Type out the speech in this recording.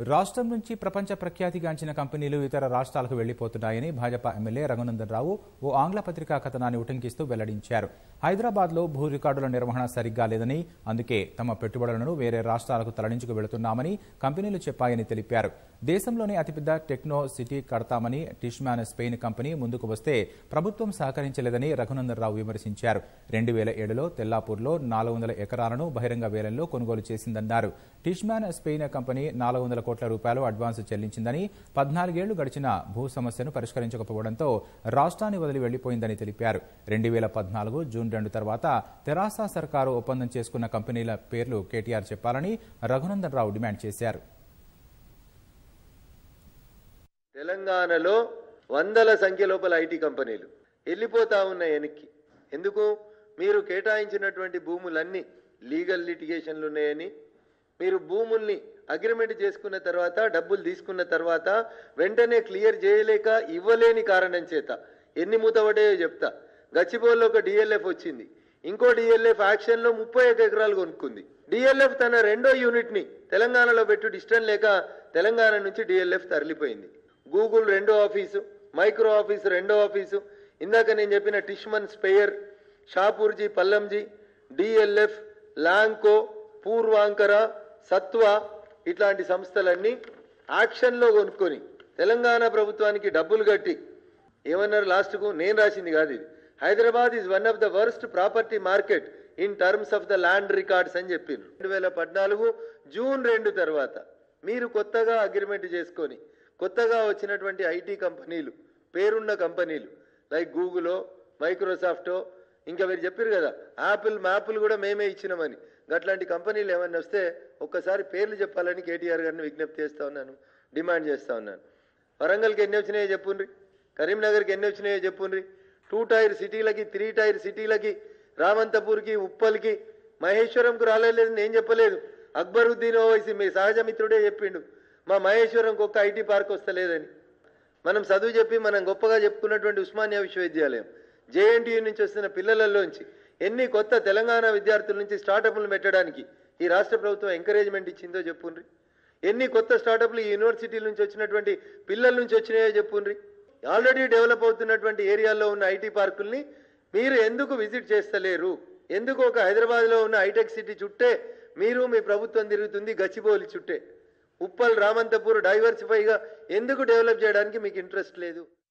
రాష్ట్రం నుంచి ప్రపంచ ప్రఖ్యాతిగాంచిన కంపెనీలు ఇతర రాష్ట్రాలకు వెళ్లిపోతున్నాయని భాజపా ఎమ్మెల్యే రఘునందన్ రావు ఓ ఆంగ్ల పత్రికా కథనాన్ని ఉటంకిస్తూ వెల్లడించారు హైదరాబాద్లో భూ రికార్డుల నిర్వహణ సరిగ్గా లేదని అందుకే తమ పెట్టుబడులను వేరే రాష్ట్రాలకు తరలించుకు వెళుతున్నామని కంపెనీలు చెప్పాయని తెలిపారు దేశంలోనే అతిపెద్ద టెక్నో సిటీ కడతామని టిష్మాన్ స్పెయిన్ కంపెనీ ముందుకు వస్తే ప్రభుత్వం సహకరించలేదని రఘునందన్ రావు విమర్శించారు రెండు వేల ఏడులో తెల్లాపూర్లో నాలుగు వందల ఎకరాలను బహిరంగ వేలంలో కొనుగోలు చేసిందన్నారు టిష్మాన్ స్పెయిన్ కంపెనీ నాలుగు వందల కోట్ల రూపాయలు అడ్వాన్స్ చెల్లించిందని పద్నాలుగేళ్లు గడిచిన భూ సమస్యను పరిష్కరించకపోవడంతో రాష్ట్రాన్ని వదిలి వెళ్లిపోయిందని తెలిపారు రెండు వేల పద్నాలుగు జూన్ రెండు తర్వాత తెరాస సర్కారు ఒప్పందం చేసుకున్న కంపెనీల పేర్లు కేటీఆర్ చెప్పాలని రఘునందన్ రావు డిమాండ్ చేశారు తెలంగాణలో వందల సంఖ్య లోపల ఐటీ కంపెనీలు వెళ్ళిపోతా ఉన్నాయి వెనక్కి ఎందుకు మీరు కేటాయించినటువంటి భూములన్నీ లీగల్ లిటిగేషన్లు ఉన్నాయని మీరు భూముల్ని అగ్రిమెంట్ చేసుకున్న తర్వాత డబ్బులు తీసుకున్న తర్వాత వెంటనే క్లియర్ చేయలేక ఇవ్వలేని కారణం చేత ఎన్ని మూతపడ్డాయో చెప్తా గచ్చిబౌల్లో ఒక డిఎల్ఎఫ్ వచ్చింది ఇంకో డిఎల్ఎఫ్ యాక్షన్లో ముప్పై ఒక ఎకరాలు కొనుక్కుంది డిఎల్ఎఫ్ తన రెండో యూనిట్ని తెలంగాణలో పెట్టు ఇష్టం లేక తెలంగాణ నుంచి డిఎల్ఎఫ్ తరలిపోయింది గూగుల్ రెండో ఆఫీసు మైక్రో ఆఫీసు రెండో ఆఫీసు ఇందాక నేను చెప్పిన Tishman Speyer Shapoorji Pallonji DLF Lanco Puravankara Satva ఇట్లాంటి సంస్థలన్నీ యాక్షన్లో కొనుక్కొని తెలంగాణ ప్రభుత్వానికి డబ్బులు కట్టి ఏమన్నారు లాస్ట్కు నేను రాసింది కాదు ఇది Hyderabad is one of the worst property market in terms of the land records అని చెప్పిండ్రు రెండు వేల పద్నాలుగు జూన్ రెండు తర్వాత మీరు కొత్తగా అగ్రిమెంట్ చేసుకొని కొత్తగా వచ్చినటువంటి ఐటీ కంపెనీలు పేరున్న కంపెనీలు లైక్ గూగులో మైక్రోసాఫ్టో ఇంకా మీరు చెప్పారు కదా యాపిల్ మ్యాపుల్ కూడా మేమే ఇచ్చినామని అట్లాంటి కంపెనీలు ఏమన్నా వస్తే ఒక్కసారి పేర్లు చెప్పాలని కేటీఆర్ గారిని విజ్ఞప్తి చేస్తా ఉన్నాను డిమాండ్ చేస్తా ఉన్నాను వరంగల్కి ఎన్ని వచ్చినాయో చెప్పుండ్రి కరీంనగర్కి ఎన్ని వచ్చినాయో చెప్పుండ్రి టూ టైర్ సిటీలకి త్రీ టైర్ సిటీలకి రామంతపూర్కి ఉప్పల్కి మహేశ్వరంకు రాలేదు నేను చెప్పలేదు అక్బరుద్దీన్ ఓవైసీ మీ సహజ మిత్రుడే చెప్పిండు మా మహేశ్వరంకి ఒక్క ఐటీ పార్క్ వస్తలేదని మనం చదువు చెప్పి మనం గొప్పగా చెప్పుకున్నటువంటి ఉస్మానియా విశ్వవిద్యాలయం జేఎన్టీయూ నుంచి వస్తున్న పిల్లలలోంచి ఎన్ని కొత్త తెలంగాణ విద్యార్థుల నుంచి స్టార్టప్లు పెట్టడానికి ఈ రాష్ట్ర ప్రభుత్వం ఎంకరేజ్మెంట్ ఇచ్చిందో చెప్పుండ్రి ఎన్ని కొత్త స్టార్టప్లు ఈ యూనివర్సిటీల నుంచి వచ్చినటువంటి పిల్లల నుంచి వచ్చినాయో చెప్పుండ్రి ఆల్రెడీ డెవలప్ అవుతున్నటువంటి ఏరియాల్లో ఉన్న ఐటీ పార్కుల్ని మీరు ఎందుకు విజిట్ చేస్తలేరు ఎందుకు ఒక హైదరాబాద్లో ఉన్న హైటెక్ సిటీ చుట్టే మీరు మీ ప్రభుత్వం తిరుగుతుంది గచ్చిబౌలి చుట్టే ఉప్పల్ రామంతపూర్ డైవర్సిఫైగా ఎందుకు డెవలప్ చేయడానికి మీకు ఇంట్రెస్ట్ లేదు